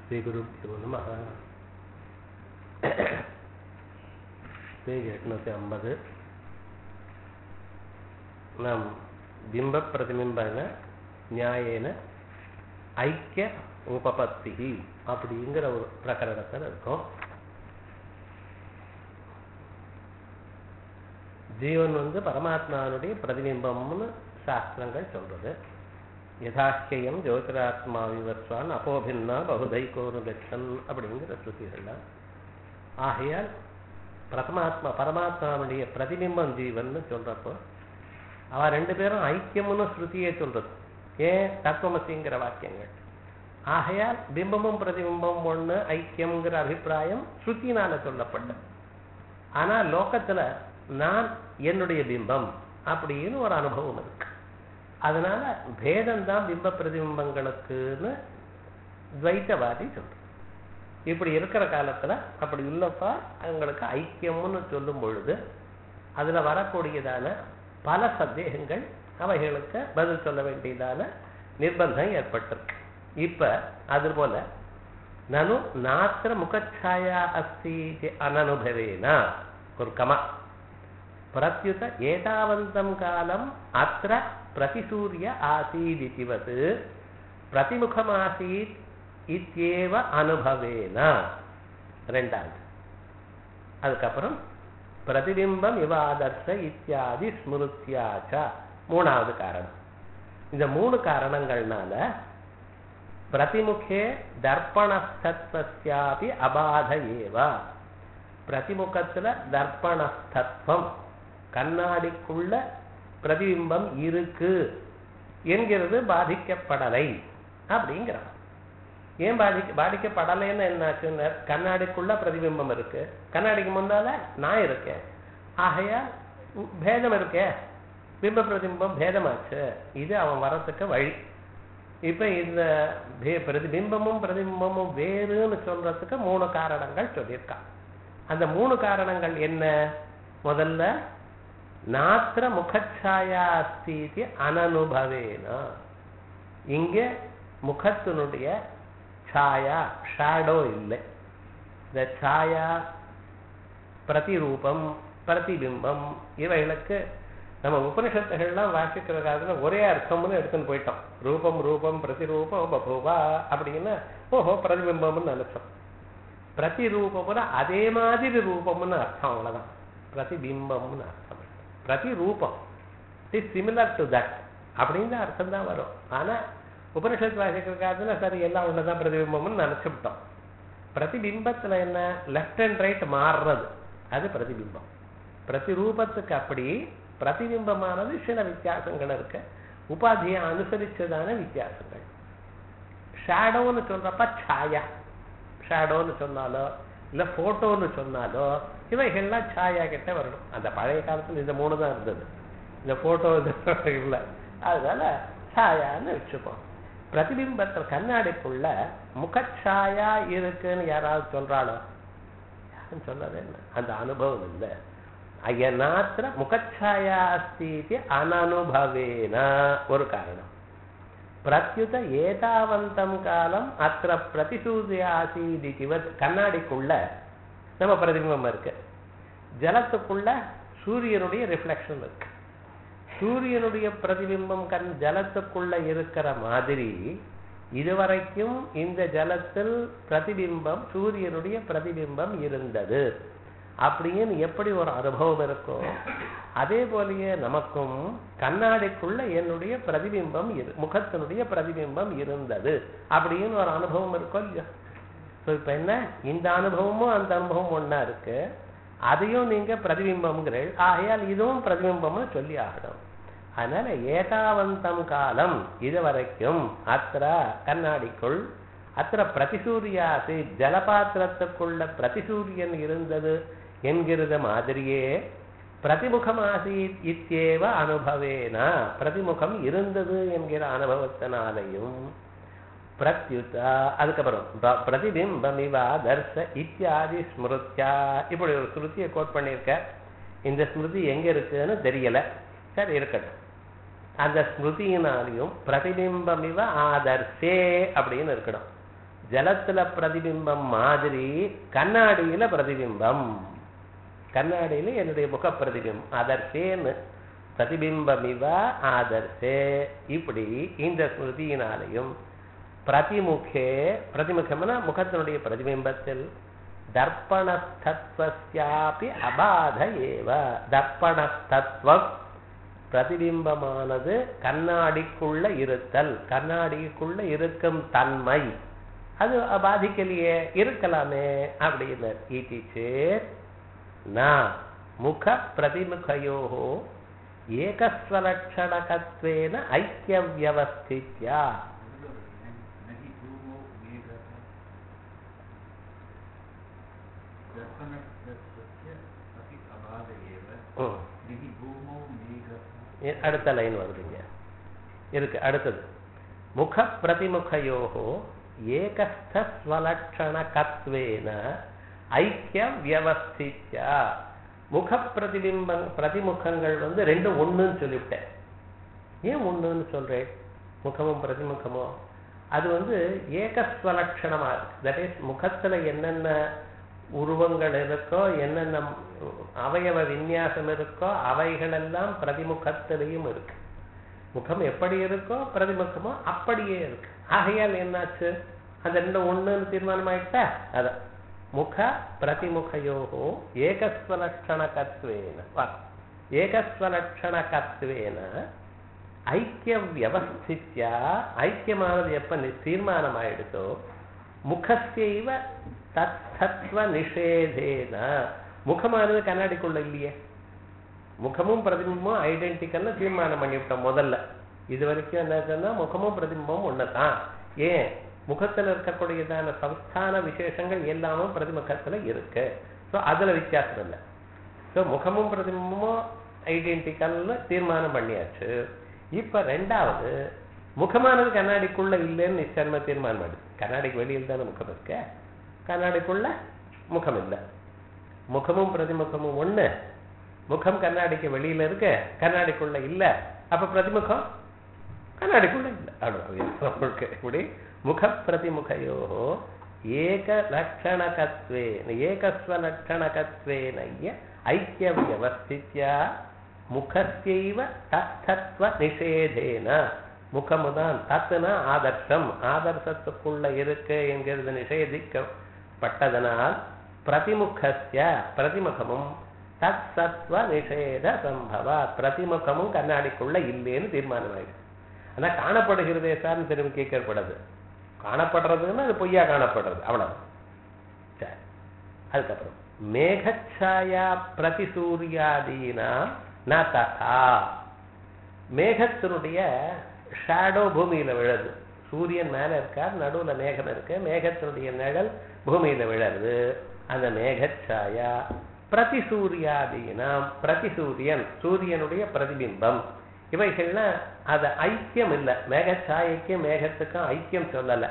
ஸ்ரீகுருभ्यो நமः பேஜ் எட்நூத்தி ஐம்பது நாம் பிம்ப பிரதிபிம்பன நியாயேன ஐக்கிய உபபத்தி அப்படிங்கிற ஒரு பிரகரணத்தில் இருக்கும் ஜீவன் வந்து பரமாத்மாவுடைய பிரதிபிம்பம்னு சாஸ்திரங்கள் சொல்றது யதாக்கியம் ஜோதிராத்மா விவஸ்வான் அப்போபின்னா பகுதைக்கோனு கச்சன் அப்படிங்கிற ஸ்ருதிகள்லாம் ஆகையால் பிரதமாத்மா பரமாத்மாவுடைய பிரதிபிம்பம் ஜீவன் சொல்றப்போ அவ ரெண்டு பேரும் ஐக்கியம்னு ஸ்ருதியே சொல்றது ஏன் தத்துவமசிங்கிற வாக்கியங்கள் ஆகையால் பிம்பமும் பிரதிபிம்பம் ஒண்ணு ஐக்கியம்ங்கிற அபிப்பிராயம் ஸ்ருதினால சொல்லப்பட்டது ஆனா லோகத்துல நான் என்னுடைய பிம்பம் அப்படின்னு ஒரு அனுபவம் இருக்கு அதனால பேதம் தான் பிம்ப பிரதிபிம்பங்களுக்குன்னு துவைத்தவாதி சொல்றேன் இப்படி இருக்கிற காலத்துல அப்படி இல்லப்பா அவங்களுக்கு ஐக்கியம்னு சொல்லும் பொழுது அதுல வரக்கூடியதான பல சந்தேகங்கள் அவைகளுக்கு பதில் சொல்ல வேண்டியதான நிர்பந்தம் ஏற்பட்டிருக்கு இப்ப அது போல நனு நாத்திர முகச்சாயா அஸ்தி அனனுபவேன ஒரு கமா பிரத்யுத ஏதாவந்தம் காலம் அத்திர பிரதிசூரிய ஆசீதிவத் பிரதிமுகமாசீத் இத்தியேவ அனுபவேன ரெண்டாவது அதுக்கப்புறம் பிரதிபிம்பம் இவாதர்ச இத்தியாதி ஸ்மிருத்தியாச்ச மூணாவது காரணம் இந்த மூணு காரணங்கள்னால பிரதிமுகே தர்ப்பணஸ்தத்வஸ்யாபி அபாத ஏவ பிரதிமுகத்துல தர்ப்பணஸ்தத்வம் கண்ணாடிக்குள்ள பிரதிபிம்பம் இருக்கு என்கிறது பாதிக்கப்படலை அப்படிங்கிறான் ஏன் பாதிக்க பாதிக்கப்படலைன்னு என்னாச்சுன்னு கண்ணாடிக்குள்ள பிரதிபிம்பம் இருக்கு கண்ணாடிக்கு முன்னால நான் இருக்கேன் ஆகையா பேதம் இருக்கே பிம்ப பிரதிபிம்பம் பேதமாச்சு இது அவன் வரத்துக்கு வழி இப்ப இந்த பிரதிபிம்பமும் பிரதிபிம்பமும் வேறுன்னு சொல்றதுக்கு மூணு காரணங்கள் சொல்லியிருக்கான் அந்த மூணு காரணங்கள் என்ன முதல்ல நாத்திர முகச்சாயா அஸ்தி அனனுபவேனா இங்க முகத்தினுடைய ಛಾಯಾ ஷாடோ இல்லை இந்த ಛಾಯಾ பிரதிரூபம் பிரதிபிம்பம் இவைகளுக்கு நம்ம உபனிஷத்துகள்லாம் வாசிக்கிற காலத்துல ஒரே அர்த்தம்னு எடுத்துன்னு போயிட்டோம் ரூபம் ரூபம் பிரதிரூபம் பபூவா அப்படின்னு ஓஹோ பிரதிபிம்பம்னு நினைச்சோம் பிரதிரூபம்னா அதே மாதிரி ரூபம்னு அர்த்தம் அவ்வளவுதான் பிரதிபிம்பம்னு அர்த்தம் பிரதிரூபம் இட் சிமிலர் டு தட் அப்படின்னு அர்த்தம் தான் வரும் ஆனா உபனிஷத் வாசிக்கிற காலத்துல சரி எல்லாம் ஒண்ணுதான் பிரதிபிம்பம்னு நினைச்சுட்டோம் பிரதிபிம்பத்துல என்ன லெஃப்ட் அண்ட் ரைட் மாறுறது அது பிரதிபிம்பம் பிரதிரூபத்துக்கு அப்படி பிரதிபிம்பமானது சில வித்தியாசங்கள் இருக்கு உபாதியை அனுசரிச்சதான வித்தியாசங்கள் ஷேடோன்னு சொல்றப்ப சாயா ஷேடோன்னு சொன்னாலோ இல்ல போட்டோன்னு சொன்னாலோ இவைகள்லாம் சாயா கிட்ட வரணும் அந்த பழைய காலத்துல இந்த மூணு தான் இருந்தது இந்த போட்டோ இல்லை அதனால சாயான்னு வச்சுப்போம் பிரதிபிம்பத்தில் கண்ணாடிக்குள்ள முகச்சாயா இருக்குன்னு யாராவது சொல்றாளோ யாரும் சொன்னது என்ன அந்த அனுபவம் இல்லை அயநாத்திர முகச்சாயா அஸ்தி அனனுபவேன ஒரு காரணம் பிரத்யுத ஏதாவந்தம் காலம் அத்திர பிரதிசூரிய ஆசீதிவத் கண்ணாடிக்குள்ள நம்ம பிரதிபிம்பம் இருக்கு ஜலத்துக்குள்ள சூரியனுடைய ரிஃப்ளெக்ஷன் இருக்கு சூரியனுடைய பிரதிபிம்பம் கண் ஜலத்துக்குள்ள இருக்கிற மாதிரி இதுவரைக்கும் இந்த ஜலத்தில் பிரதிபிம்பம் சூரியனுடைய பிரதிபிம்பம் இருந்தது அப்படின்னு எப்படி ஒரு அனுபவம் இருக்கோ அதே போலயே நமக்கும் கண்ணாடிக்குள்ள என்னுடைய பிரதிபிம்பம் முகத்தினுடைய பிரதிபிம்பம் இருந்தது அப்படின்னு ஒரு அனுபவம் இருக்கோ இல்லையா ஸோ இப்ப என்ன இந்த அனுபவமும் அந்த அனுபவம் ஒன்னா இருக்கு அதையும் நீங்க பிரதிபிம்பம்ங்கிறீள் ஆகையால் இதுவும் பிரதிபிம்பம்னு சொல்லி ஆகணும் அதனால ஏதாவந்தம் காலம் இது வரைக்கும் அத்திர கண்ணாடிக்குள் அத்திர பிரதிசூரியாசி ஜலபாத்திரத்துக்குள்ள பிரதிசூரியன் இருந்தது என்கிறத மாதிரியே பிரதிமுகமாசீத் இத்தியேவ அனுபவேன பிரதிமுகம் இருந்தது என்கிற அனுபவத்தினாலையும் பிரத்யுதா அதுக்கப்புறம் பிரதிபிம்பமிவா தர்ச இத்தியாதி ஸ்மிருத்யா இப்படி ஒரு ஸ்மிருதியை கோட் பண்ணியிருக்க இந்த ஸ்மிருதி எங்க இருக்குன்னு தெரியல சரி இருக்கட்டும் அந்த ஸ்மிருதியினாலையும் பிரதிபிம்பமிவ ஆதர்சே அப்படின்னு இருக்கணும் ஜலத்துல பிரதிபிம்பம் மாதிரி கண்ணாடியில பிரதிபிம்பம் கண்ணாடியில என்னுடைய முக பிரதிபிம்பம் அதர்சேன்னு பிரதிபிம்பமிவ ஆதர்சே இப்படி இந்த ஸ்மிருதியினாலையும் பிரதிமுகே பிரதிமுகம்னா முகத்தினுடைய பிரதிபிம்பத்தில் தர்ப்பணஸ்தத்வஸ்யாபி அபாத ஏவ தர்ப்பணஸ்தத்வம் பிரதிபிம்பமானது கண்ணாடிக்குள்ள இருத்தல் கண்ணாடிக்குள்ள இருக்கும் தன்மை அது பாதிக்கலையே இருக்கலாமே அப்படின்னு இது சேத் நான் முக பிரதிமுகையோ ஏகஸ்வலட்சணகத்வேன ஐக்கியவியவஸ்தித்யா नदी भूमौ मेघः दर्पणस्य अपि अभाव एव ம். नदी भूमौ मेघः எ- அடுத்த லைன் வருதுங்க இருக்கு அடுத்தது முக பிரதிமுகையோகோ ஏகஸ்தஸ்வலட்சணகத்வேன ஐக்கியம் வியவஸ்தித்யா முக பிரதிபிம்பம் பிரதிமுகங்கள் வந்து ரெண்டு ஒண்ணுன்னு சொல்லிவிட்டேன் ஏன் ஒண்ணுன்னு சொல்றேன் முகமும் பிரதிமுகமும் அது வந்து ஏகஸ்வலட்சணமா இருக்கு தட் இஸ் முகத்துல என்னென்ன உருவங்கள் இருக்கோ என்னென்ன அவயவ விநியாசம் இருக்கோ அவைகளெல்லாம் பிரதிமுகத்திலையும் இருக்கு முகம் எப்படி இருக்கோ பிரதிமுகமோ அப்படியே இருக்கு ஆகையால் என்னாச்சு அந்த ரெண்டு ஒண்ணுன்னு தீர்மானம் ஆயிட்டா அதான் முக பிரதிமுகையோகோ ஏகஸ்வலட்சணகத்வேன வா. ஏகஸ்வலட்சணகத்வேன ஐக்கிய வியவஸ்தித்யா ஐக்கியமானது எப்ப நி- தீர்மானம் ஆயிடுதோ முகஸ்யைவ தத்தத்வ நிஷேதேன முகமானது கண்ணாடிக்குள்ள இல்லையே முகமும் பிரதிபிம்பமும் ஐடென்டிக்கல்னு தீர்மானம் பண்ணிவிட்டோம் முதல்ல இது வரைக்கும் என்ன சொன்னா முகமும் பிரதிபிம்பமும் ஒண்ணுதான் ஏன் முகத்துல இருக்கக்கூடியதான சம்ஸ்தான விசேஷங்கள் எல்லாமே பிரதிமுகத்துல இருக்கு ஸோ அதுல வித்தியாசம் இல்லை ஸோ முகமும் பிரதிபிம்பமும் ஐடென்டிக்கல்னு தீர்மானம் பண்ணியாச்சு இப்ப ரெண்டாவது முகமானது கண்ணாடிக்குள்ள இல்லைன்னு நிச்சயமா தீர்மானம் பண்ணு கண்ணாடிக்கு வெளியில் தானே முகம் இருக்கு கண்ணாடிக்குள்ள முகம் இல்லை முகமும் பிரதிமுகமும் ஒண்ணு முகம் கண்ணாடிக்கு வெளியில இருக்கு கண்ணாடிக்குள்ள இல்ல அப்ப பிரதிமுகம் கண்ணாடிக்குள்ள இல்ல அவ்வளவு இப்படி முக பிரதிமுகையோ ஏக லட்சணகத்வேன ஏகஸ்வலட்சணகத்வேனைய ஐக்கிய வியவஸ்தித்யா முகஸ்யைவ தத்தத்வ நிஷேதேன முகமுதான் தத்துனா ஆதர்ஷம் ஆதர்சத்துக்குள்ள இருக்கு என்கிறது நிஷேதிக்கப்பட்டதனால் பிரதிமுகஸ்ய பிரதிமுகமும் தத் சத்வ நிஷேத சம்பவ பிரதிமுகமும் கண்ணாடிக்குள்ள இல்லைன்னு தீர்மானம் ஆயிடுச்சு ஆனா காணப்படுகிறதே சார்னு திரும்பி கேட்கப்படாது காணப்படுறதுன்னா அது பொய்யா காணப்படுறது அவ்வளவு சரி அதுக்கப்புறம் மேகச்சாயா பிரதிசூரியாதீனா ந ததா மேகத்தினுடைய ஷேடோ பூமியில விழுது சூரியன் மேல இருக்கார் நடுவுல மேகம் இருக்கு மேகத்தினுடைய நிழல் பூமியில விழருது அந்த மேகச்சாயா பிரதிசூரியாதீனாம் பிரதிசூரியன் சூரியனுடைய பிரதிபிம்பம் இவைகள்ல அது ஐக்கியம் இல்லை மேகச்சாயைக்கு மேகத்துக்கும் ஐக்கியம் சொல்லல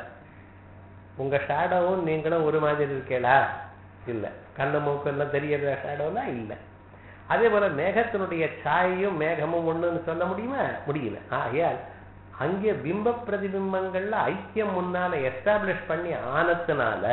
உங்க ஷேடோவும் நீங்களும் ஒரு மாதிரி இருக்கீங்களா இல்ல கண்ணு மூக்கு எல்லாம் தெரியற ஷேடோலாம் இல்ல அதே போல மேகத்தினுடைய சாயையும் மேகமும் ஒண்ணுன்னு சொல்ல முடியுமா முடியல ஆகையால் அங்கே பிம்ப பிரதிபிம்பங்கள்ல ஐக்கியம் முன்னால எஸ்டாப்ளிஷ் பண்ணி ஆனதுனால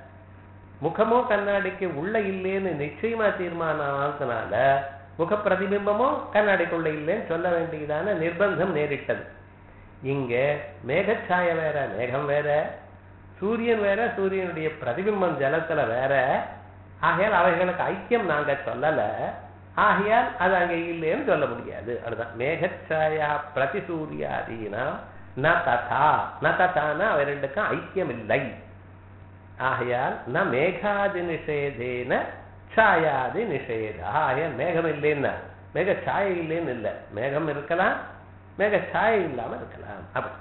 முகமோ கண்ணாடிக்கு உள்ள இல்லைன்னு நிச்சயமா தீர்மானம் ஆனதுனால முக பிரதிபிம்பமோ கண்ணாடிக்குள்ள இல்லைன்னு சொல்ல வேண்டியதான நிர்பந்தம் நேரிட்டது இங்க மேகச்சாய வேற மேகம் வேற சூரியன் வேற சூரியனுடைய பிரதிபிம்பம் ஜலத்துல வேற ஆகையால் அவைகளுக்கு ஐக்கியம் நாங்க சொல்லல ஆகையால் அது அங்க இல்லைன்னு சொல்ல முடியாது அதுதான் மேகச்சாயா பிரதிசூரியாதீனா ந ததா ந ததானா அவை ரெண்டுக்கும் ஐக்கியம் இல்லை ஆகையால் ந மேகாதி நிஷேதேன சாயாதி நிஷேதா ஆகையால் மேகம் இல்லைன்னா மேக சாயை இல்லைன்னு இல்லை மேகம் இருக்கலாம் மேக சாயை இல்லாம இருக்கலாம் அப்படி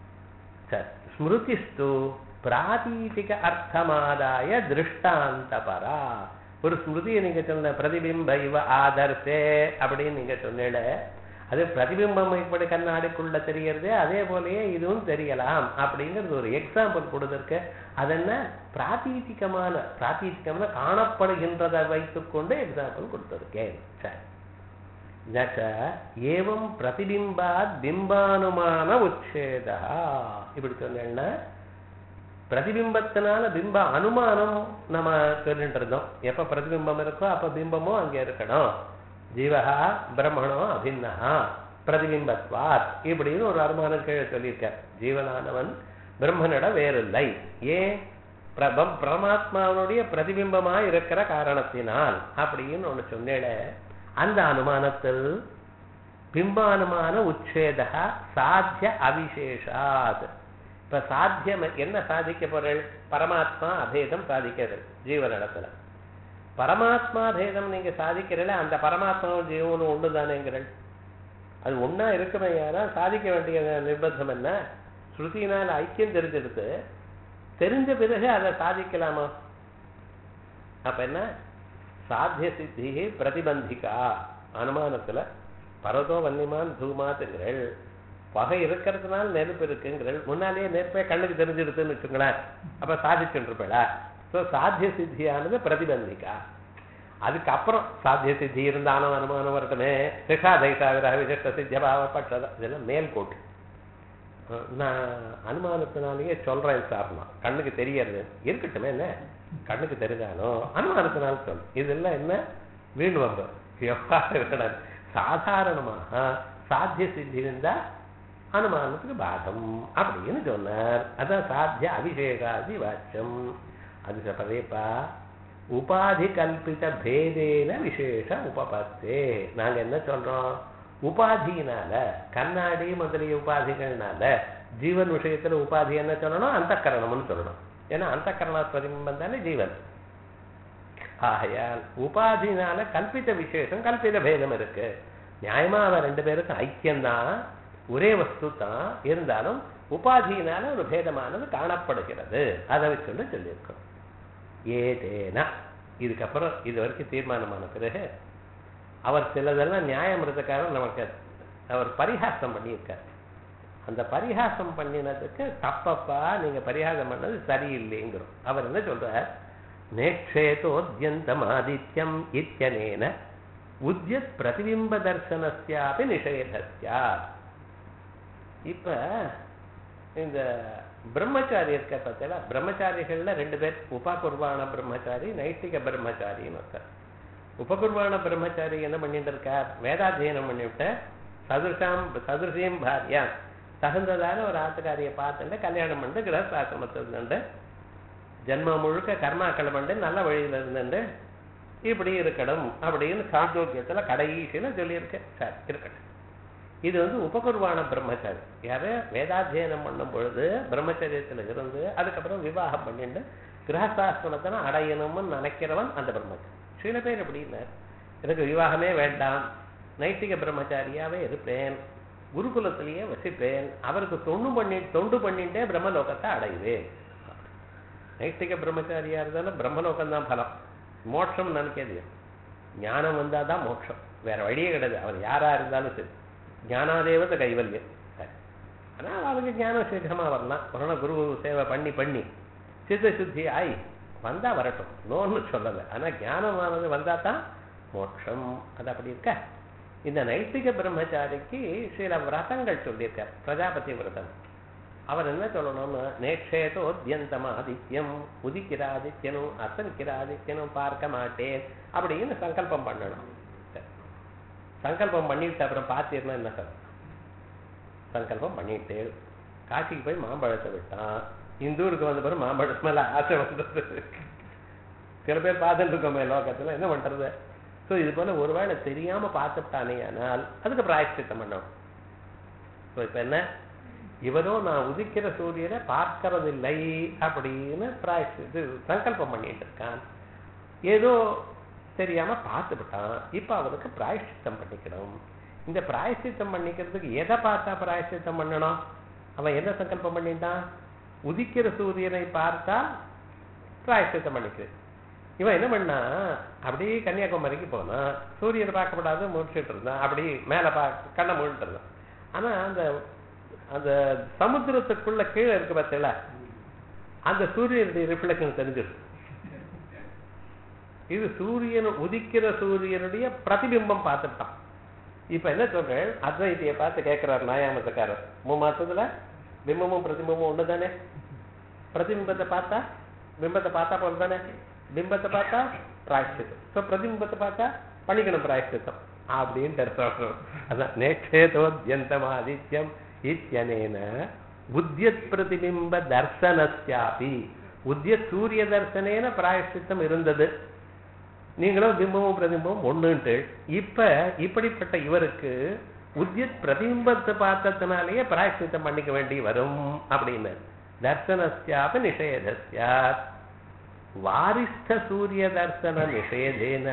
சரி ஸ்மிருதிஸ்து பிராதீதிக அர்த்தமாதாய திருஷ்டாந்தபரா ஒரு ஸ்மிருதியை நீங்க சொன்ன பிரதிபிம்ப இவ ஆதர்சே அப்படின்னு நீங்க சொன்னீங்க அது பிரதிபிம்பம் இப்படி கண்ணாடிக்குள்ள தெரியறது அதே போலயே இதுவும் தெரியலாம் அப்படிங்கிறது ஒரு எக்ஸாம்பிள் கொடுத்துருக்கு அது என்ன பிராத்தீதிகமான பிராத்தீதிகம்னா காணப்படுகின்றதை வைத்துக்கொண்டு எக்ஸாம்பிள் கொடுத்துருக்கேன் சரி நச்ச ஏவம் பிரதிபிம்பாத் பிம்பானுமான உச்சேதா இப்படி சொன்னேன்னா பிரதிபிம்பத்தினால பிம்ப அனுமானம் நம்ம சொல்லிட்டு இருந்தோம் எப்ப பிரதிபிம்பம் இருக்கோ அப்ப பிம்பமும் அங்க இருக்கணும் ஜீவகா பிரம்மணோ அபின்னஹா பிரதிபிம்பத்வாத் இப்படின்னு ஒரு அனுமானம் கீழே சொல்லியிருக்கார் ஜீவனானவன் பிரம்மனிட வேறில்லை ஏன் பிரபம் பரமாத்மாவனுடைய பிரதிபிம்பமா இருக்கிற காரணத்தினால் அப்படின்னு ஒண்ணு சொன்னேட அந்த அனுமானத்தில் பிம்பானுமான உச்சேதா சாத்திய அவிசேஷாத் இப்ப சாத்தியம் என்ன சாதிக்க பொருள் பரமாத்மா அபேதம் சாதிக்கிறது ஜீவனிடத்துல பரமாத்மா பேதம் நீங்க சாதிக்கிறீங்கள அந்த பரமாத்மாவும் ஜீவனும் ஒன்று தானேங்கிறள் அது ஒண்ணா இருக்குமே யாரா சாதிக்க வேண்டிய நிர்பந்தம் என்ன ஸ்ருதியினால் ஐக்கியம் தெரிஞ்சிருக்கு தெரிஞ்ச பிறகு அதை சாதிக்கலாமா அப்ப என்ன சாத்திய சித்தி பிரதிபந்திகா அனுமானத்துல பரதோ வன்னிமான் தூமாத்துங்கிறள் பகை இருக்கிறதுனால நெருப்பு இருக்குங்கிறள் முன்னாலேயே நெருப்பே கண்ணுக்கு தெரிஞ்சிருதுன்னு வச்சுங்களேன் அப்ப சாதிச்சுட்டு இருப்பேடா ஸோ சாத்திய சித்தியானது பிரதிபந்திகா அதுக்கப்புறம் சாத்திய சித்தி இருந்தாலும் அனுமானம் வரட்டுமே திஷா தைசாவிர விசிஷ்ட சித்தியபாவ பட்சத இதெல்லாம் மேல்கோட்டு அஹ் நான் அனுமானத்தினாலேயே சொல்றேன் சார்னா கண்ணுக்கு தெரியறது இருக்கட்டுமே என்ன கண்ணுக்கு தெரிஞ்சாலும் அனுமானத்தினால சொல் இதெல்லாம் என்ன வீண் வந்தோம் எவ்வாறு இருக்கணும் சாதாரணமாக சாத்திய சித்தி இருந்தா அனுமானத்துக்கு பாதம் அப்படின்னு சொன்னார் அதான் சாத்திய அபிஷேகாதி வாச்சம் அது சொல்றதேப்பா உபாதி கல்பித பேதேன விசேஷ உபபத்தே நாங்க என்ன சொல்றோம் உபாதியினால கண்ணாடி முதலிய உபாதிகள்னால ஜீவன் விஷயத்துல உபாதி என்ன சொல்லணும் அந்தக்கரணம்னு சொல்லணும் ஏன்னா அந்தக்கரண பிரதிபிம்பம் தானே ஜீவன் ஆகையால் உபாதினால கல்பித்த விசேஷம் கல்பித பேதம் இருக்கு நியாயமா அவன் ரெண்டு பேருக்கும் ஐக்கியம்தான் ஒரே வஸ்து தான் இருந்தாலும் உபாதியினால ஒரு பேதமானது காணப்படுகிறது அதை வச்சுன்னு சொல்லியிருக்கோம் ஏதேனா இதுக்கப்புறம் இது வரைக்கும் தீர்மானமான பிறகு அவர் சிலதெல்லாம் நியாயமிருத்தக்காரர் நமக்கு அவர் பரிகாசம் பண்ணியிருக்கார் அந்த பரிகாசம் பண்ணினதுக்கு தப்பப்பா நீங்க பரிகாசம் பண்ணது சரியில்லைங்கிறோம் அவர் என்ன சொல்றார் நேக்ஷேதோத்யந்தம் ஆதித்யம் இத்தியனேன உத்யத் பிரதிபிம்ப தர்சனஸ்யாபி நிஷேதஸ்யா இப்ப இந்த பிரம்மச்சாரி இருக்க பார்த்தீங்களா பிரம்மச்சாரிகள்ல ரெண்டு பேர் உபகுர்வான பிரம்மச்சாரி நைஷ்டிக பிரம்மச்சாரின்னு ஒருத்தர் உபகுர்வான பிரம்மச்சாரி என்ன பண்ணிட்டு இருக்கார் வேதாத்தியனம் பண்ணிவிட்டு சதுர்ஷாம் சதுர்ஷியும் பாரியா தகுந்ததான ஒரு ஆத்துக்காரியை பார்த்துட்டு கல்யாணம் பண்ணிட்டு கிரகஸ்தாசிரமத்தில் இருந்துட்டு ஜென்மம் முழுக்க கர்மாக்கள் பண்ணிட்டு நல்ல வழியில இருந்துட்டு இப்படி இருக்கணும் அப்படின்னு சாந்தோக்கியத்துல கடைசியில சொல்லியிருக்கேன் சார் இருக்கட்டும் இது வந்து உபகுர்வான பிரம்மச்சாரி யாரு வேதாத்தியனம் பண்ணும் பொழுது பிரம்மச்சரியத்துல இருந்து அதுக்கப்புறம் விவாகம் பண்ணிட்டு கிரகசாஸ்திரத்தை அடையணும்னு நினைக்கிறவன் அந்த பிரம்மச்சாரி சில பேர் எப்படின்னா எனக்கு விவாகமே வேண்டாம் நைட்டிக பிரம்மச்சாரியாவே இருப்பேன் குருகுலத்திலேயே வசிப்பேன் அவருக்கு தொண்டு பண்ணி தொண்டு பண்ணிட்டே பிரம்மலோகத்தை அடைவேன் நைட்டிக பிரம்மச்சாரியா இருந்தாலும் பிரம்மலோகம் தான் பலம் மோட்சம் நினைக்காது ஞானம் வந்தாதான் மோட்சம் வேற வழியே கிடையாது அவர் யாரா இருந்தாலும் சரி ஞானாதேவத கைவல்யம் சரி. ஆனா அவருக்கு ஞானம் சீக்கிரமா வரலாம் கொரோனா குரு சேவை பண்ணி பண்ணி சித்த சுத்தி ஆய் வந்தா வரட்டும் நோன்னு சொல்லலை ஆனா ஞானமானது வந்தா தான் மோட்சம் அது அப்படி இருக்க இந்த நைட்டிக பிரம்மச்சாரிக்கு சில விரதங்கள் சொல்லியிருக்கார் பிரஜாபதி விரதம் அவர் என்ன சொல்லணும்னு நேக்ஷேதோ உத்தியந்தம் ஆதித்யம் உதிக்கிற ஆதித்யனும் அசனிக்கிற ஆதித்யனும் பார்க்க மாட்டேன் அப்படின்னு சங்கல்பம் பண்ணணும் சரி. சங்கல்பம் பண்ணிட்டு அப்புறம் பார்த்தீர்னா என்ன சார் சங்கல்பம் பண்ணிட்டு காசிக்கு போய் மாம்பழத்தை விட்டான் இந்த ஊருக்கு வந்த பிறகு மாம்பழத்து மேல ஆசை வந்தது சில பேர் பார்த்துட்டு இருக்கோமே லோகத்துல என்ன பண்றது ஸோ இது போல ஒருவேளை தெரியாம பார்த்துட்டானே ஆனால் அதுக்கு பிராயச்சித்தம் பண்ணணும் ஸோ இப்ப என்ன இவரோ நான் உதிக்கிற சூரியனை பார்க்கறதில்லை அப்படின்னு பிராயச்சி இது சங்கல்பம் பண்ணிட்டு இருக்கான் ஏதோ தெரியாம பார்த்து விட்டான் இப்ப அவனுக்கு பிராயஷ்சித்தம் பண்ணிக்கணும் இந்த பிராயஷ்சித்தம் பண்ணிக்கிறதுக்கு எதை பார்த்தா பிராயஷ்சித்தம் பண்ணணும் அவன் என்ன சங்கல்பம் பண்ணிட்டான் உதிக்கிற சூரியனை பார்த்தா பிராயஷ்சித்தம் பண்ணிக்கிறது இவன் என்ன பண்ணா அப்படியே கன்னியாகுமரிக்கு போனான் சூரியனை பார்க்கப்படாது முடிச்சுட்டு இருந்தான் அப்படி மேல பா கண்ணை மூடிட்டு இருந்தான் ஆனா அந்த அந்த சமுத்திரத்துக்குள்ள கீழே இருக்கு பார்த்தீங்களா அந்த சூரியனுடைய ரிஃப்ளெக்ஷன் தெரிஞ்சிடும் இது சூரியன் உதிக்கிற சூரியனுடைய பிரதிபிம்பம் பார்த்துட்டான் இப்ப என்ன சொல்றேன் அத்வைத்தியை பார்த்து கேட்கிறார் நாயாமத்துக்காரர் மூணு மாசத்துல பிம்பமும் பிரதிபிம்பமும் ஒண்ணுதானே பிரதிபிம்பத்தை பார்த்தா பிம்பத்தை பார்த்தா போல தானே பிம்பத்தை பார்த்தா பிராயஷ்டித்தம் ஸோ பிரதிபிம்பத்தை பார்த்தா பண்ணிக்கணும் பிராயஷ்டித்தம் அப்படின்னு தெரியும் அதான் நேக்ஷேதோத்யந்தம் ஆதித்யம் இத்தியனேன உத்யத் பிரதிபிம்ப தர்சனஸ்யாபி உத்யத் சூரிய தர்சனேன பிராயஷ்டித்தம் இருந்தது நீங்களும் பிம்பமும் பிரதிபிம்பமும் ஒண்ணுன்ட்டு இப்ப இப்படிப்பட்ட இவருக்கு உத்யத் பிரதிபிம்பத்தை பார்த்ததுனாலேயே பிராயஷ்டித்தம் பண்ணிக்க வேண்டி வரும் அப்படின்னு தர்சனஸ்யாப நிஷேதஸ்யாத் வாரிஸ்த சூரிய தர்சன நிஷேதேன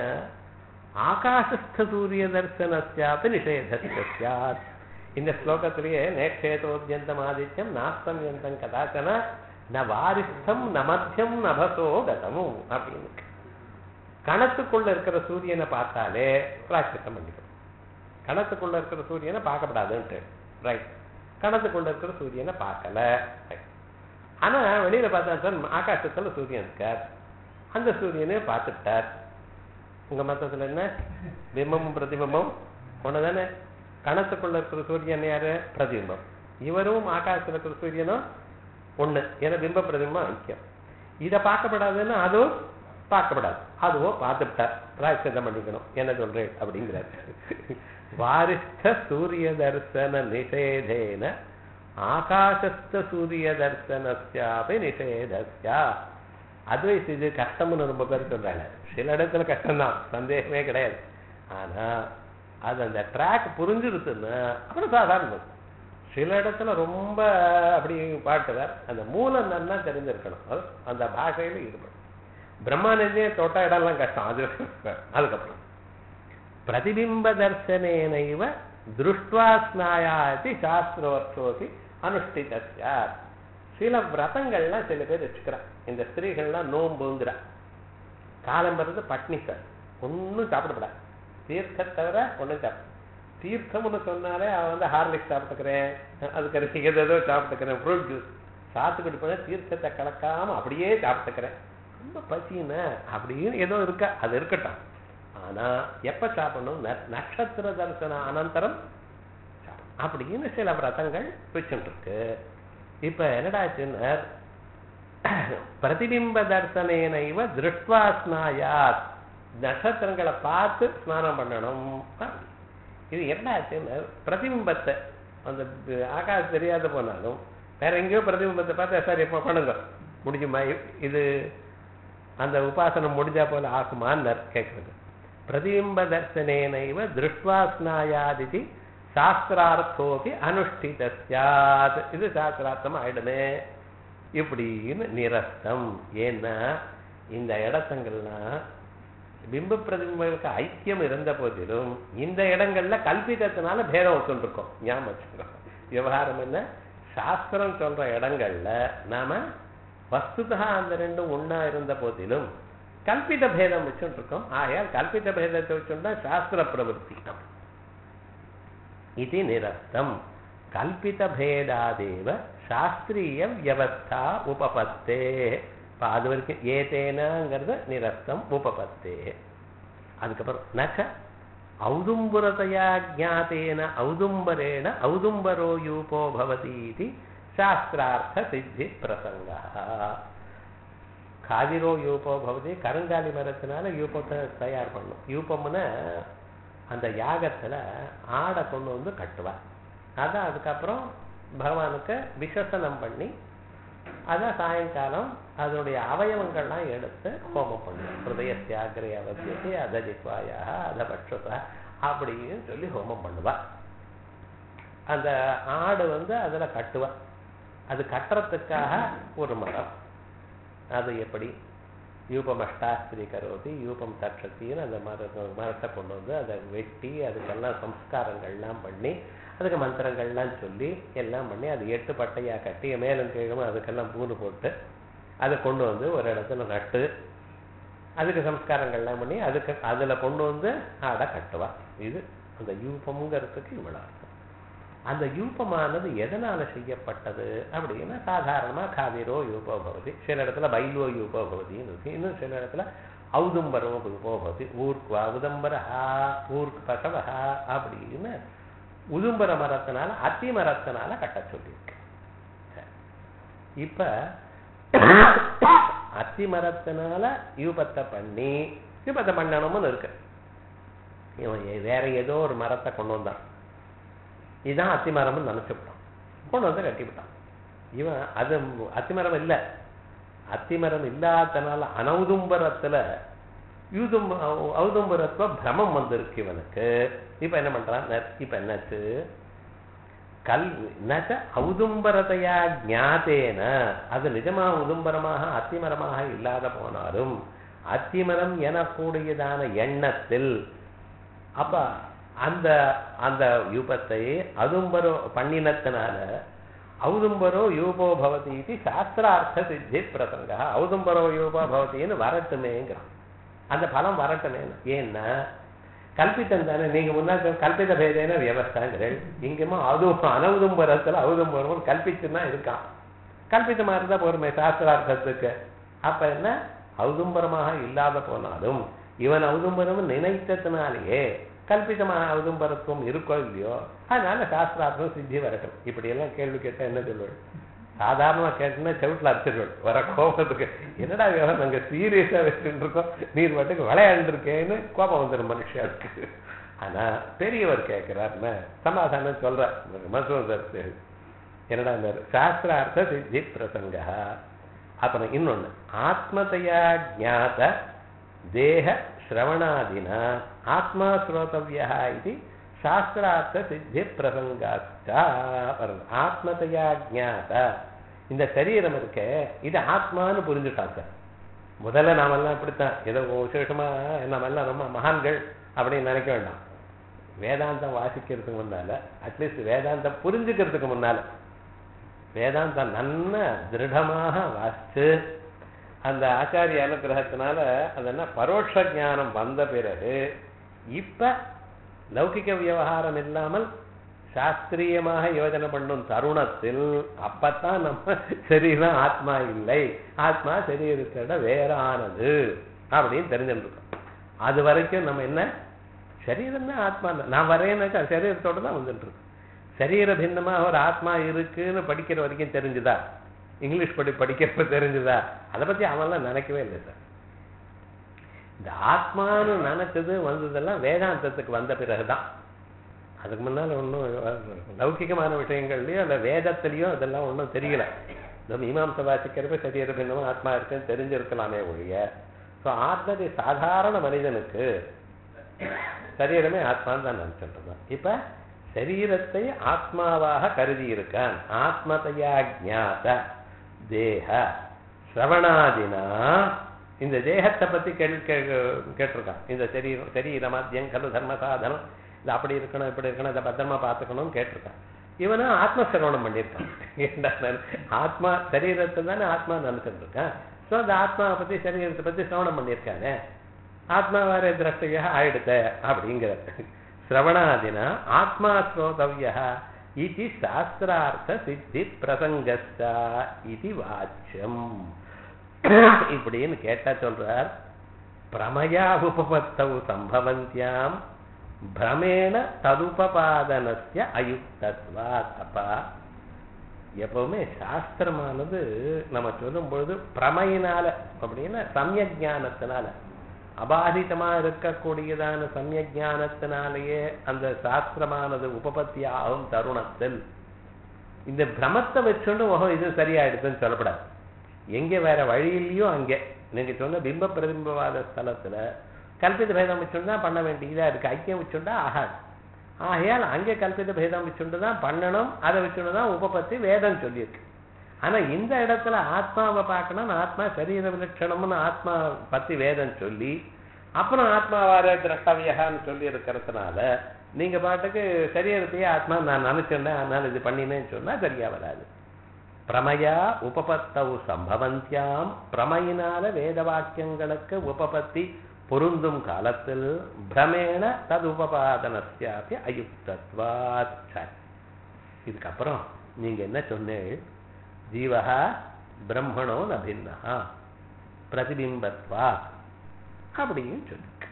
ஆகாசஸ்த சூரிய தர்சனஸ்யாப நிஷேதஸ்ய ஸ்யாத் இந்த ஸ்லோகத்திலேயே நேக்ஷேதோத்யந்தம் ஆதித்யம் நாஸ்தம் யந்தம் கதாச்சன ந வாரிஸ்தம் ந மத்தியம் நபசோ கதமும் அப்படின்னு கணத்துக்குள்ள இருக்கிற சூரியனை பார்த்தாலே பிராய்ச்சித்தம் பண்ணிக்கணும் கணத்துக்குள்ள இருக்கிற சூரியனை பார்க்கப்படாதுன்ட்டு ரைட் கணத்துக்குள்ள இருக்கிற சூரியனை பார்க்கல Right. ஆனா வெளியில பார்த்தா சார் ஆகாசத்துல சூரியன் இருக்கார் அந்த சூரியனை பார்த்துட்டார் உங்க மத்தத்துல என்ன பிம்பமும் பிரதிபிம்பம் ஒண்ணுதானே கணத்துக்குள்ள இருக்கிற சூரியன் யாரு பிரதிபிம்பம் இவரும் ஆகாசத்துல இருக்கிற சூரியனும் ஒண்ணு ஏன்னா பிம்ப பிரதிபிம்பம் ஐக்கியம் இதை பார்க்கப்படாதுன்னா அதுவும் பார்க்கப்படாது அதுவோ பார்த்துட்டார் பிராய்ச்சித்தம் பண்ணிக்கணும் என்ன சொல்றேன் அப்படிங்கிறார் வாரிஷ்ட சூரிய தர்சன நிஷேதேன ஆகாசஸ்த சூரிய தர்சனஸ்யாபி நிஷேதஸ்யா அத்வைஸ் இது கஷ்டம்னு ரொம்ப பேர் சொல்றாங்க சில இடத்துல கஷ்டம்தான் சந்தேகமே கிடையாது ஆனா அது அந்த ட்ராக் புரிஞ்சிருச்சுன்னா அப்புறம் சாதாரணம் சில இடத்துல ரொம்ப அப்படி பாட்டுவார் அந்த மூலம் நன்னா தெரிஞ்சிருக்கணும் அது அந்த பாஷையில ஈடுபடும் பிரம்மானந்தே தொட்ட இடம்லாம் கஷ்டம் அது அதுக்கப்புறம் பிரதிபிம்ப தர்சனேனைவ திருஷ்டுவா ஸ்நாயாதி சாஸ்திரோர்த்தோசி அனுஷ்டிதஸ்யா சில விரதங்கள்லாம் சில பேர் வச்சுக்கிறான் இந்த ஸ்திரீகள்லாம் நோம்புங்கிறா காலம் பிறகு பட்னி சார் ஒன்றும் சாப்பிடப்படாது தீர்த்த தவிர ஒன்றும் சாப்பிட தீர்த்தம்னு சொன்னாலே அவன் வந்து ஹார்லிக்ஸ் சாப்பிட்டுக்கிறேன் அதுக்கு ஏதோ சாப்பிட்டுக்கிறேன் ஃப்ரூட் ஜூஸ் சாத்துக்கிட்டு போனால் தீர்த்தத்தை கலக்காம அப்படியே சாப்பிட்டுக்கிறேன் ரொம்ப பசின்னு அப்படின்னு ஏதோ இருக்கா அது இருக்கட்டும் ஆனா எப்ப சாப்பிடணும் ந- நட்சத்திர தரிசன அனந்தரம் சாப்பிடணும். அப்படின்னு சில விரதங்கள் வச்சுட்டு இருக்கு இப்ப என்னடாச்சுன்னு பிரதிபிம்ப தர்சனேன இவ திருஷ்டுவா ஸ்நாயாத் நட்சத்திரங்களை பார்த்து ஸ்நானம் பண்ணணும் அப்படி. இது என்ன ஆச்சுன்னு பிரதிபிம்பத்தை அந்த ப- ஆகாசம் தெரியாத போனாலும் வேற எங்கேயோ பிரதிபிம்பத்தை பார்த்தா சார் எப்போ பண்ணுங்க முடிஞ்சுமா இ- இது அந்த உபாசனம் முடிஞ்சா போல ஆகுமான்னு கேட்கறது பிரதிபிம்ப தர்சனேனைவ திருஷ்டுவா ஸ்நாயாதிதி சாஸ்திரார்த்தோபி அனுஷ்டித சியாத் இது சாஸ்திரார்த்தம் ஆயிடுமே இப்படின்னு நிரஸ்தம் ஏன்னா இந்த இடத்தங்கள்லாம் பிம்ப பிரதிபிம்பங்களுக்கு ஐக்கியம் இருந்த போதிலும் இந்த இடங்கள்ல கல்பிதத்தினால பேதம் வச்சுருக்கோம் ஞாபகம் வச்சுக்கிறோம் விவகாரம் என்ன சாஸ்திரம் சொல்ற இடங்கள்ல நாம வஸ்துதா அந்த ரெண்டும் ஒண்ணா இருந்த போதிலும் கல்பித பேதம் வச்சுட்டு இருக்கோம் ஆகையால் கல்பித பேதத்தை வச்சுட்டா சாஸ்திர பிரவருத்தி இது நிரஸ்தம் கல்பித பேதாதேவ சாஸ்திரிய வியவஸ்தா உபபத்தே இப்ப அது வரைக்கும் ஏதேனங்கிறது நிரஸ்தம் உபபத்தே அதுக்கப்புறம் நச்ச ஔதும்புரதையா ஜாத்தேன ஔதும்பரேண ஔதும்பரோ யூபோ பவதி இது சாஸ்திரார்த்த சித்தி பிரசங்கா காதிரோ யூபோ பவதி கருங்காலி மரத்தினால யூபத்தை தயார் பண்ணும் யூபம்னா அந்த யாகத்துல ஆடை கொண்டு வந்து கட்டுவா அதான் அதுக்கப்புறம் பகவானுக்கு விசேஷனம் பண்ணி அதான் சாயங்காலம் அதனுடைய அவயவங்கள்லாம் எடுத்து ஹோமம் பண்ணுவோம் ஹிருதயத்தியாகிரே அவசியத்தை அத ஜிக்வாயா அத பட்சதா அப்படின்னு சொல்லி ஹோமம் பண்ணுவா அந்த ஆடு வந்து அதுல கட்டுவா அது கட்டுறதுக்காக ஒரு மரம் அது எப்படி யூபம் அஷ்டாஸ்திரி கரோதி யூபம் தட்சத்தின்னு அந்த மர மரத்தை கொண்டு வந்து அதை வெட்டி அதுக்கெல்லாம் சம்ஸ்காரங்கள்லாம் பண்ணி அதுக்கு மந்திரங்கள்லாம் சொல்லி எல்லாம் பண்ணி அது எட்டு பட்டையா கட்டி மேலும் கீழும் அதுக்கெல்லாம் பூண்டு போட்டு அதை கொண்டு வந்து ஒரு இடத்துல நட்டு அதுக்கு சம்ஸ்காரங்கள்லாம் பண்ணி அதுக்கு அதுல கொண்டு வந்து ஆடை கட்டுவா இது அந்த யூபம்ங்கிறதுக்கு இவ்வளவு அர்த்தம் அந்த யூபமானது எதனால செய்யப்பட்டது அப்படின்னா சாதாரணமா காவிரோ யூபோ பவதி சில இடத்துல பைலோ யூபோ பவதின்னு இருக்கு இன்னும் சில இடத்துல ஔதும்பரோ யூபோ பவதி ஊர்க்கு உதம்பரஹா ஊர்க்கு பசவஹா அப்படின்னு உதும்பர மரத்தினால அத்தி மரத்தினால கட்ட சொல்லியிருக்கு சரி. இப்ப அத்தி மரத்தினால யூபத்தை பண்ணி யூபத்தை பண்ணணும்னு இருக்கு இவன் ஏ- வேற ஏதோ ஒரு மரத்தை கொண்டு வந்தான் இதுதான் அத்தி மரம்னு நினைச்சுவிட்டான் கொண்டு வந்து கட்டிவிட்டான் இவன் அது அத்திமரம் இல்லை அத்திமரம் இல்லாதனால அனௌதும்பரத்துல யூதும் ஔதும்பரத்துவ பிரமம் வந்திருக்கு இவனுக்கு இப்ப என்ன பண்றான் ந- இப்ப என்னாச்சு கல் நச்ச ஔதும்பரத்தையா ஞாத்தேன அது நிஜமா உதும்பரமாக அத்திமரமாக இல்லாத போனாலும் அத்திமரம் எனக்கூடியதான எண்ணத்தில் அப்ப அந்த அந்த யூபத்தை அதும்பரோ பண்ணினத்தினால ஔதும்பரோ யூபோ பவதி இது சாஸ்திரார்த்த சித்தி பிரசங்க ஔதும்பரோ யூபோ பவதின்னு வரட்டுமேங்கிறான் அந்த பலம் வரட்டுமேன்னு ஏன்னா கல்பித்தம் தானே நீங்க முன்னாடி கல்பித பேதேன வியவஸ்தாங்கிறீர்கள் இங்கேயுமா அதுவும் அனௌதும்பரத்துல ஔதும்பரம் கல்பிச்சுன்னா இருக்கான் கல்பித்தமா இருந்தா போருமே சாஸ்திரார்த்தத்துக்கு அப்ப என்ன ஔதும்பரமாக இல்லாத போனாலும் இவன் ஔதும்பரம் நினைத்ததுனாலேயே கல்பிதமான ஔதும்பரத்துவம் இருக்கோ இல்லையோ அதனால சாஸ்திரார்த்தம் சித்தி வரட்டும் இப்படி எல்லாம் கேள்வி கேட்டா என்ன சொல்லுவேன் சாதாரணமா கேட்டுன்னா செவிட்டில் அடிச்சிருவேன் வர கோபத்துக்கு என்னடா விவரம் நாங்க சீரியஸா வச்சுட்டு இருக்கோம் நீர் மட்டுக்கு விளையாண்டு இருக்கேன்னு கோபம் வந்துடும் மனுஷனுக்கு ஆனா பெரியவர் கேட்கிறாருன்னு சமாதானம் சொல்ற மசூதர் என்னடா இந்த சாஸ்திரார்த்த சித்தி பிரசங்க அப்புறம் இன்னொன்னு ஆத்மதையா ஜாத தேக ஸ்ரவணாதினா ஆத்மா ஸ்ரோதவியா இது சாஸ்திரார்த்த சித்தி பிரசங்காச்சா வருது. ஆத்மதையா ஜாத இந்த சரீரம் இருக்கே இது ஆத்மான்னு புரிஞ்சுட்டான் சார் முதல்ல நாமெல்லாம் இப்படித்தான் ஏதோ விசேஷமா நாமெல்லாம் ரொம்ப மகான்கள் அப்படின்னு நினைக்க வேண்டாம் வேதாந்தம் வாசிக்கிறதுக்கு முன்னால அட்லீஸ்ட் வேதாந்தம் புரிஞ்சுக்கிறதுக்கு முன்னால வேதாந்தம் நன்ன திருடமாக வாசிச்சு அந்த ஆச்சாரிய அனுகிரகத்தினால அது என்ன பரோட்ச ஞானம் வந்த பிறகு இப்ப லௌகிக விவகாரம் இல்லாமல் சாஸ்திரியமாக யோஜனை பண்ணும் தருணத்தில் அப்பத்தான் நம்ம சரீரம் ஆத்மா இல்லை ஆத்மா சரீரத்தோட வேறானது அப்படின்னு தெரிஞ்சுருக்கோம் அது வரைக்கும் நம்ம என்ன சரீரம் தான் ஆத்மா தான் நான் வரேன்னாக்கா சரீரத்தோட தான் வந்துட்டு இருக்கு சரீர பின்னமா ஒரு ஆத்மா இருக்குன்னு படிக்கிற வரைக்கும் தெரிஞ்சுதா இங்கிலீஷ் படி படிக்கிறப்ப தெரிஞ்சுதா அதை பத்தி அவன்லாம் நினைக்கவே இல்லை சார் இந்த ஆத்மான்னு நினைச்சது வந்ததெல்லாம் வேதாந்தத்துக்கு வந்த பிறகுதான் அதுக்கு முன்னால ஒன்றும் லௌகிகமான விஷயங்கள்லயோ இல்ல வேதத்திலயோ அதெல்லாம் ஒன்றும் தெரியல இந்த மீமாம்சை வாசிக்கிறப்ப சரீர பின்னமும் ஆத்மா இருக்குன்னு தெரிஞ்சிருக்கலாமே ஒழிய ஸோ ஆத்மதி சாதாரண மனிதனுக்கு சரீரமே ஆத்மான்னு தான் நினைச்சிட்டு இருந்தான் இப்ப சரீரத்தை ஆத்மாவாக கருதி இருக்கான் ஆத்மதையா ஜாத தேக சிரவணாதினா இந்த தேகத்தை பத்தி கேள் கே- கேட்டிருக்கான் இந்த சரீரம் சரீரம் மத்தியம் கலு தர்ம சாதனம் இது அப்படி இருக்கணும் இப்படி இருக்கணும் இதை பத்திரமா பார்த்துக்கணும்னு கேட்டிருக்கான் இவனும் ஆத்மசிரவணம் பண்ணியிருக்கான் ஏன்டா நான் ஆத்மா சரீரத்தை தானே ஆத்மா நினைச்சிட்டு இருக்கான் ஸோ அந்த ஆத்மாவை பத்தி சரீரத்தை பத்தி சிரவணம் பண்ணியிருக்கானே ஆத்மா வேற திரஷ்டியா ஆயிடுத்த அப்படிங்கிற சிரவணாதினா ஆத்மா ஸ்ரோதவிய இது சாஸ்திரார்த்த சித்தி பிரசங்கஸ்தா இது வாச்சியம் இப்படின்னு கேட்டா சொல்றார் பிரமயா உபபத்தவு சம்பவந்தியாம் பிரமேண ததுபபாதனஸ்ய அயுக்தத்வாத் அப்பா எப்பவுமே சாஸ்திரமானது நம்ம சொல்லும் பொழுது பிரமையினால அப்படின்னா சமயஜானத்தினால அபாதிதமா இருக்கக்கூடியதான சமயஜானத்தினாலேயே அந்த சாஸ்திரமானது உபபத்தி ஆகும் தருணத்தில் இந்த பிரமத்தை வச்சுண்டு ஓஹோ இது சரியாயிடுதுன்னு சொல்லப்படாது எங்க வேற வழி இல்லையோ அங்கே நீங்க சொன்ன பிம்ப பிரதிம்பவாத ஸ்தலத்துல கல்பித பேதம் வச்சுண்டு பண்ண வேண்டியதா இருக்கு ஐக்கியம் வச்சுண்டா ஆகாது ஆகையால் அங்கே கல்பித பேதம் வச்சுண்டு தான் பண்ணணும் அதை வச்சுண்டு தான் உபபத்தி வேதம் சொல்லியிருக்கு ஆனா இந்த இடத்துல ஆத்மாவை பார்க்கணும் ஆத்மா சரீர விலட்சணம்னு ஆத்மா பத்தி வேதம் சொல்லி அப்புறம் ஆத்மாவார திரஷ்டவியகான்னு சொல்லி இருக்கிறதுனால நீங்க பாட்டுக்கு சரீரத்தையே ஆத்மா நான் நினைச்சிருந்தேன் அதனால இது பண்ணினேன்னு சொன்னா சரியா வராது பிரமயா உபபத்தவு சம்பவந்தியாம் பிரமையினால வேத வாக்கியங்களுக்கு உபபத்தி பொருந்தும் காலத்தில் பிரமேண தது உபபாதனஸ்யாபி அயுக்தத்வாத் சரி. இதுக்கப்புறம் நீங்க என்ன சொன்னீங்க ஜீவஹா பிரம்மணோ நபின்னா பிரதிபிம்பத்வா அப்படின்னு சொல்லிருக்கு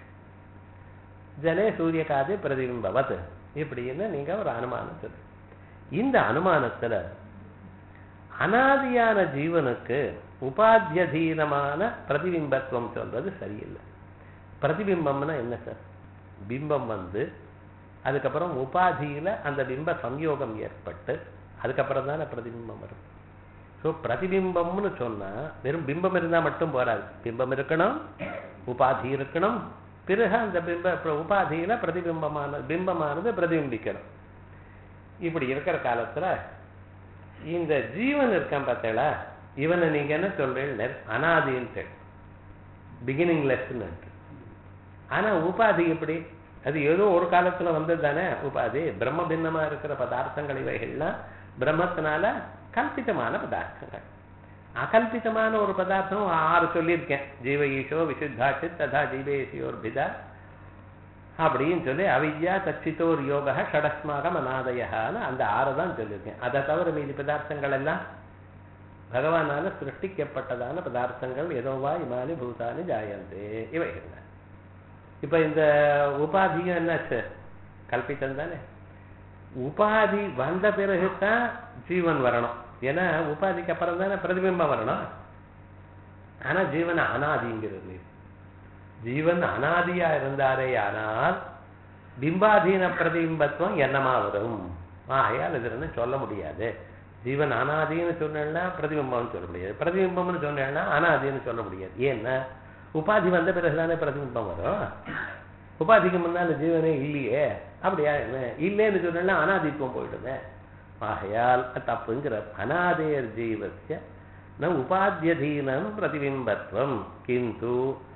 ஜலே சூரியகாதி பிரதிபிம்பவத் இப்படின்னு நீங்க ஒரு அனுமானம் சொல்லு இந்த அனுமானத்துல அனாதியான ஜீவனுக்கு உபாத்தியதீனமான பிரதிபிம்பத்துவம் சொல்றது சரியில்லை பிரதிபிம்பம்னா என்ன சார் பிம்பம் வந்து அதுக்கப்புறம் உபாதியில அந்த பிம்ப சம்யோகம் ஏற்பட்டு அதுக்கப்புறம் தானே பிரதிபிம்பம் வரும் ஸோ பிரதிபிம்பம்னு சொன்னா வெறும் பிம்பம் இருந்தா மட்டும் போராது பிம்பம் இருக்கணும் உபாதி இருக்கணும் பிறகு அந்த பிம்ப பிர- உபாதியில பிரதிபிம்பமான பிம்பமானது பிரதிபிம்பிக்கணும் இப்படி இருக்கிற காலத்துல இந்த ஜீவன் இருக்கான் பார்த்தேளா இவனை நீங்க என்ன சொல்றீங்க அனாதின்னு பிகினிங்லெஸ்ன்னு ஆனா உபாதி எப்படி அது ஏதோ ஒரு காலத்துல வந்தது தானே உபாதி பிரம்ம பின்னமா இருக்கிற பதார்த்தங்கள் இவைகள்லாம் பிரம்மத்தினால கல்பிதமான பதார்த்தங்கள் அகல்பிதமான ஒரு பதார்த்தம் ஆறு சொல்லியிருக்கேன் ஜீவ ஈஷோ விசுத்தாச்சு ததா ஜீவேசியோர் பிதா அப்படின்னு சொல்லி அவித்யா தச்சித்தோர் யோக ஷடஸ்மாக அநாதயான்னு அந்த ஆறு தான் சொல்லியிருக்கேன் அதை தவிர மீதி பதார்த்தங்கள் எல்லாம் பகவானால சிருஷ்டிக்கப்பட்டதான பதார்த்தங்கள் ஏதோவா இமானி பூதானி ஜாயந்தே இவைகள் தான். இப்ப இந்த உபாதியும் என்னாச்சு கல்பித்தம் தானே உபாதி வந்த பிறகுதான் ஜீவன் வரணும் ஏன்னா உபாதிக்கு அப்புறம் தானே பிரதிபிம்பம் வரணும் ஆனா ஜீவன் அனாதிங்கிறது ஜீவன் அனாதியா இருந்தாரே ஆனால் பிம்பாதீன பிரதிபிம்பத்துவம் என்னமா வரும் ஆகையால் இதுன்னு சொல்ல முடியாது ஜீவன் அனாதின்னு சொன்னேன்னா பிரதிபிம்பம்னு சொல்ல முடியாது பிரதிபிம்பம்னு சொன்னேன்னா அனாதின்னு சொல்ல முடியாது ஏன்னா உபாதி வந்த பிறகுதானே பிரதிபிம்பம் வரும் உபாதிக்கு முன்னால ஜீவனே இல்லையே அப்படியா என்ன இல்லைன்னு சொன்னா அனாதித்துவம் போயிடுமே ஆகையால் தப்புங்கிற அநாதேர் ஜீவசிய ந உபாத்தியதீனம் பிரதிபிம்பத்வம் கிந்து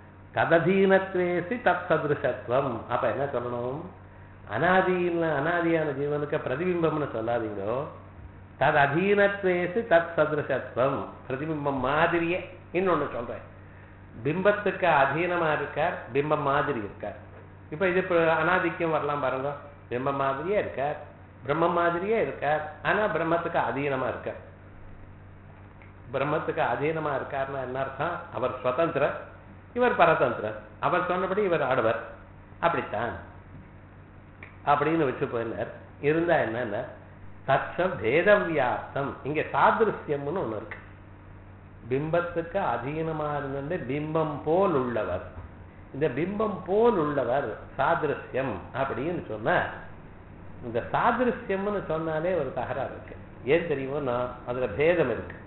தததீனத்வேசி தத் சதுருஷத்வம் அப்ப என்ன சொல்லணும் அனாதியில் அனாதியான ஜீவனுக்கு பிரதிபிம்பம்னு சொல்லாதீங்கோ தது அதீனத்வேசி தத் சதுருஷத்வம் பிரதிபிம்பம் மாதிரியே இன்னொன்னு சொல்றேன் பிம்பத்துக்கு அதீனமா இருக்கார் பிம்பம் மாதிரி இருக்கார் இப்ப இது இப்ப அனாதிக்கம் வரலாம் பாருங்க பிம்பம் மாதிரியே இருக்கார் பிரம்மம் மாதிரியே இருக்கார் ஆனா பிரம்மத்துக்கு அதீனமா இருக்கார் பிரம்மத்துக்கு அதீனமா இருக்காருன்னா என்ன அர்த்தம் அவர் சுதந்திரர் இவர் பரதந்திரர் அவர் சொன்னபடி இவர் ஆடுவர் அப்படித்தான் அப்படின்னு வச்சு போயினார் இருந்தா என்னன்னா தட்ச பேதவியாசம் இங்க சாதிருஷ்யம்னு ஒண்ணு இருக்கு பிம்பத்துக்கு அதீனமா இருந்த பிம்பம் போல் உள்ளவர் இந்த பிம்பம் போல் உள்ளவர் சாதிருஷ்யம் அப்படின்னு சொன்னா இந்த சாதிருஷ்யம்னு சொன்னாலே ஒரு தகராறு இருக்கு ஏன் தெரியுமோன்னா அதுல பேதம் இருக்கு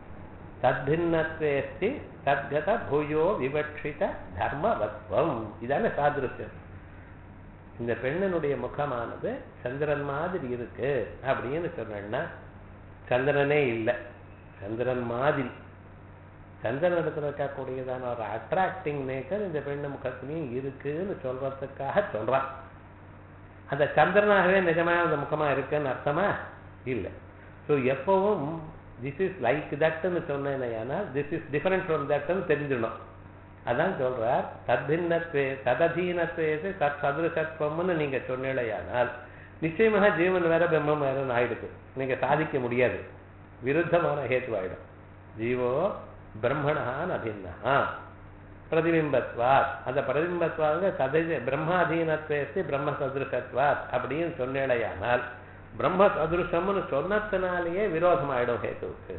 தத்பின்னத்வேஸ்தி தத்கத பூயோ விவட்சித தர்மவத்வம் இதான சாதிருஷ்யம் இந்த பெண்ணனுடைய முகமானது சந்திரன் மாதிரி இருக்கு அப்படின்னு சொன்னா சந்திரனே இல்லை சந்திரன் மாதிரி சந்திரன் இடத்துல இருக்கக்கூடியதான ஒரு அட்ராக்டிங் நேச்சர் இந்த பெண்ணு முகத்திலையும் இருக்குன்னு சொல்றதுக்காக சொல்றான் அந்த சந்திரனாகவே நிஜமா அந்த முகமா இருக்குன்னு அர்த்தமா இல்லை ஸோ எப்பவும் திஸ் இஸ் லைக் தட்னு சொன்னேன்னா திஸ் இஸ் டிஃபரெண்ட் ஃப்ரம் தட்னு தெரிஞ்சிடணும் அதான் சொல்றார் தத்பின்னத்வே தததீனத்வேது தத் சதுரசத்வம்னு நீங்க சொன்னீழையானால் நிச்சயமாக ஜீவன் வேற பிரம்மம் வேறன்னு ஆயிடுது நீங்க சாதிக்க முடியாது விருத்தமான ஹேத்துவாயிடும் ஜீவோ பிரம்மணான் அபின்னா பிரதிபிம்பத்வாத் அந்த பிரதிபிம்பத்வாங்க ததை பிரம்மாதீனத்வேஸ்தி பிரம்ம சதுருஷத்வாத் அப்படின்னு சொன்னேழையானால் பிரம்ம சதுருஷம்னு சொன்னத்தினாலேயே விரோதம் ஆயிடும் ஹேத்துவுக்கு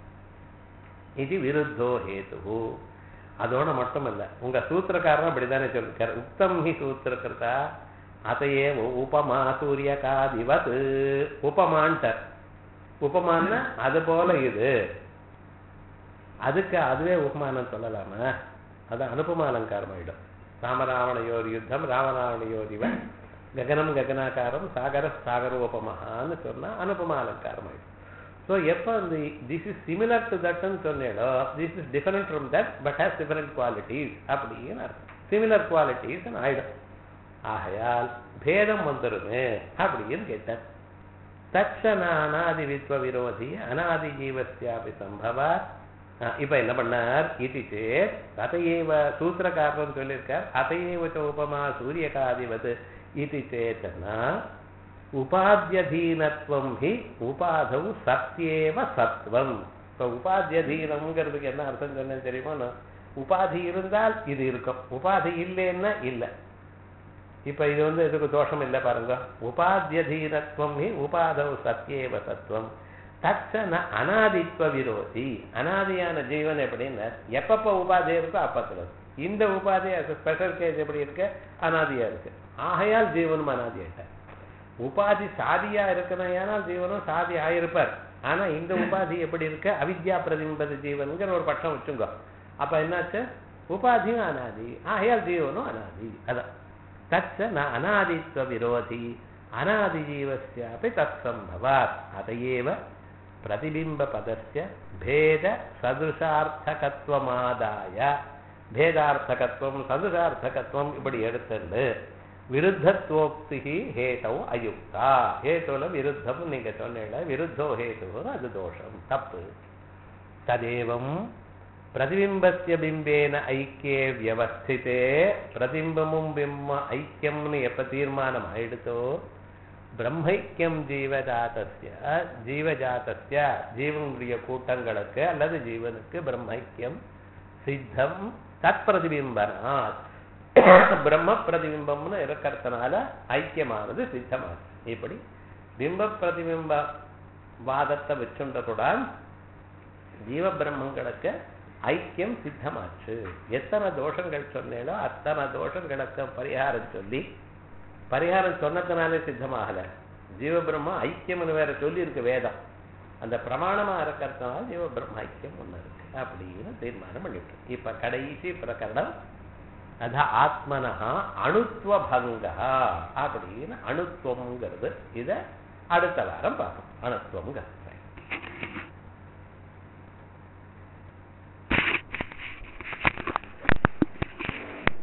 இது விருத்தோ ஹேத்து அதோட மட்டுமல்ல உங்க சூத்திரக்காரன் அப்படித்தானே சொல்லிருக்காரு உத்தம் ஹி சூத்திரகிருத்தா அதையே உபமா சூரியகாதிவத் உபமான்ட்டார் உபமான்னா அது போல இது அதுக்கு அதுவே உபமானம் சொல்லலாமா அது அனுபம அலங்காரம் ஆயிடும் ராமராவணையோர் யுத்தம் ராமராவணையோர் இவன் ககனம் ககனாக்காரம் சாகர சாகரோபமஹான்னு சொன்னா அனுபம அலங்காரம் ஆயிடும் ஸோ எப்போ இந்த திஸ் இஸ் சிமிலர் டு தட்னு சொன்னேடோ this is different from that but has different qualities அப்படின்னு அர்த்தம் சிமிலர் குவாலிட்டிஸ் ஆயிடும் ஆகையால் பேதம் வந்துருமே அப்படின்னு கேட்டேன் தட்சண அனாதி வித்வ விரோதி அனாதி ஜீவஸ்யாபி சம்பவா இப்ப என்ன பண்ணார் இது சேத் அதையேவ சூத்திரக்காரன் சொல்லியிருக்கார் அதையேவ உபமா சூரியகாதிவது இது சேத்தனா உபாத்தியதீனத்துவம் ஹி உபாதவு சத்தியேவ சத்வம் இப்ப உபாத்தியதீனம்ங்கிறதுக்கு என்ன அர்த்தம் சொன்னேன் தெரியுமா உபாதி இருந்தால் இது இருக்கும் உபாதி இல்லைன்னா இல்லை இப்ப இது வந்து இதுக்கு தோஷம் இல்லை பாருங்க உபாத்தியதீனத்துவம் ஹி உபாதவு சத்தியேவ சத்வம் தச்சன அனாதித்வ விரோதி அனாதியான ஜீவன் எப்படின்னு எப்பப்ப உபாதி இருக்கோ அப்பத்துல இருக்கு. இந்த உபாதி ஸ்பெஷல் கேஸ் எப்படி இருக்கு அனாதியா இருக்கு ஆகையால் ஜீவனும் அனாதி ஆயிட்டார் உபாதி சாதியா இருக்கணும் ஜீவனும் சாதி ஆயிருப்பார் ஆனா இந்த உபாதி எப்படி இருக்கு அவித்யா பிரதிபிம்பது ஜீவனுங்கிற ஒரு பட்சம் வச்சுங்க அப்ப என்னாச்சு உபாதியும் அனாதி ஆகையால் ஜீவனும் அனாதி அதான் தச்ச ந அநாதித்வ விரோதி அநாதி ஜீவஸ்யாபி தத்சம்பவாத் அதையேவ பிரதிபிம்ப பதஸ்ய பேத சதுஷார்த்தகத்துவமாதாய பேதார்த்தகத்துவம் சதுஷார்த்தகத்துவம் இப்படி எடுத்துண்டு விருத்தத்வோக்தி ஹேதவ் அயுக்தா ஹேதுல விருத்தம் நீங்க சொன்னீங்க விருத்தோ ஹேது அது தோஷம் தப்பு ததேவம் பிரதிபிம்பஸ்ய பிம்பேன ஐக்கியே வியவஸ்திதே பிரதிபிம்பமும் பிம்ப ஐக்கியம்னு எப்ப தீர்மானம் ஆயிடுத்தோ பிரம்மைக்கியம் ஜீவஜாதஸ்ய ஜீவஜாதஸ்ய ஜீவனுடைய கூட்டங்களுக்கு அல்லது ஜீவனுக்கு பிரம்மைக்கியம் சித்தம் தத் பிரதிபிம்பனாத் பிரம்ம பிரதிபிம்பம்னு இருக்கிறதுனால ஐக்கியமானது சித்தமாச்சு இப்படி பிம்ப பிரதிபிம்ப வாதத்தை வச்சுண்ட கூட ஜீவ பிரம்மங்களுக்கு ஐக்கியம் சித்தமாச்சு எத்தனை தோஷங்கள் சொன்னேனோ அத்தனை தோஷங்களுக்கு பரிகாரம் சொல்லி பரிகாரம் சொன்னதுனாலே சித்தமாகல ஜீவபிரம்ம ஐக்கியம்னு வேற சொல்லி இருக்கு வேதம் அந்த பிரமாணமா இருக்கிறதுனால ஜீவபிரம்ம ஐக்கியம் ஒண்ணு இருக்கு அப்படின்னு தீர்மானம் பண்ணிட்டு இப்ப கடைசி பிரகரணம் அத ஆத்மனஹா அணுத்துவபங்கா அப்படின்னு அணுத்துவம்ங்கிறது இத அடுத்த வாரம் பார்ப்போம் அணுத்துவம்ங்கிறது